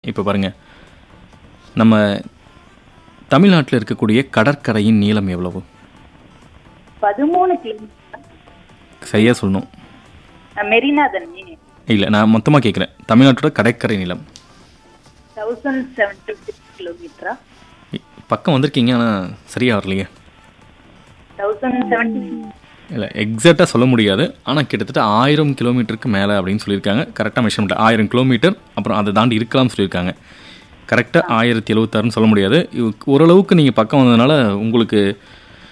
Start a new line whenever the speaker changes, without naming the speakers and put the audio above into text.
இப்போ பாருங்கள் நம்ம தமிழ்நாட்டில் இருக்கக்கூடிய கடற்கரையின் நீளம் எவ்வளவு
பதிமூணு கிலோமீட்டர்
சரியாக சொல்லணும்
மெரினா தானே
இல்லை நான் மொத்தமாக கேட்குறேன் தமிழ்நாட்டோட கடற்கரை நீளம்
தௌசண்ட் செவன்டி சிக்ஸ் கிலோமீட்டரா
இ- பக்கம் வந்திருக்கீங்க ஆனால் சரியாக வரலையே
தௌசண்ட் செவன்டி
இல்லை எக்ஸாக்டாக சொல்ல முடியாது ஆனால் கிட்டத்தட்ட ஆயிரம் கிலோமீட்டருக்கு மேலே அப்படின்னு சொல்லியிருக்காங்க கரெக்டாக மெஷர்மெண்ட் ஆயிரம் கிலோமீட்டர் அப்புறம் அதை தாண்டி இருக்கலாம்னு சொல்லியிருக்காங்க கரெக்டாக ஆயிரத்தி எழுபத்தாறுன்னு சொல்ல முடியாது இவ்- ஓரளவுக்கு நீங்கள் பக்கம் வந்ததுனால உங்களுக்கு